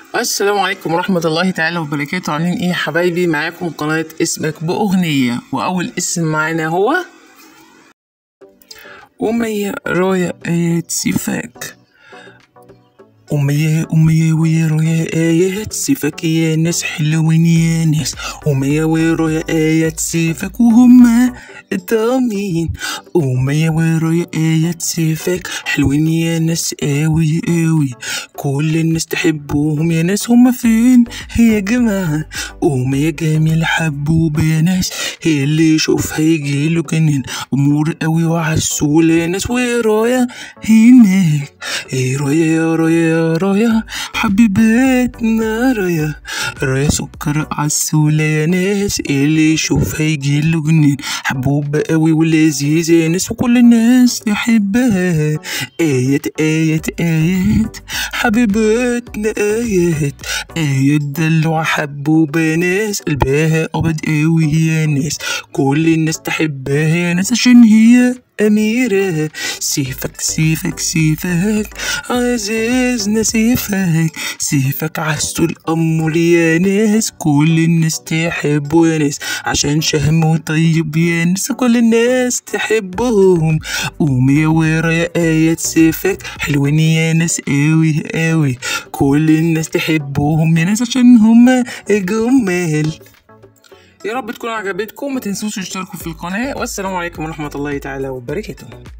السلام عليكم ورحمة الله تعالى وبركاته عاملين ايه يا حبايبي معاكم قناة اسمك بأغنية وأول اسم معانا هو أمية راية آيات سيفاك أمية أمية ويا راية آيات سيفك يا ناس حلوين يا ناس أمية وراية آيات سيفك وهما الضامين أمية وراية آيات سيفك حلوين يا ناس آوي آوي كل الناس تحبهم يا ناس هما فين هي يا جماعة أمية جميل حبوبة يا ناس هي اللي يشوفها يجيله جنان أمور قوي وعسولة يا ناس ورايا هناك ايه رايا يا رايا يا رايا حبيبتنا رايا رايا سكر عسولة يا ناس اللي يشوفها يجيله جنان حبوبة قوي ولذيذة يا ناس وكل الناس تحبها آيات آيات آيات حبيبتنا آيات آيات دلوعة حبوبة يا ناس قلبها أبد قوي يا ناس كل الناس تحبها يا ناس عشان هي أميرة سيفك سيفك سيفك عزيزنا سيفك سيفك عسو الأمر يا ناس كل الناس تحبه يا ناس عشان شهم طيب يا ناس كل الناس تحبهم قومي ورا يا آيات سيفك حلوين يا ناس قوي قوي كل الناس تحبهم يا ناس عشان هما جمال يا رب تكون عجبتكم ما تنسوش تشتركوا في القناة والسلام عليكم ورحمة الله تعالى وبركاته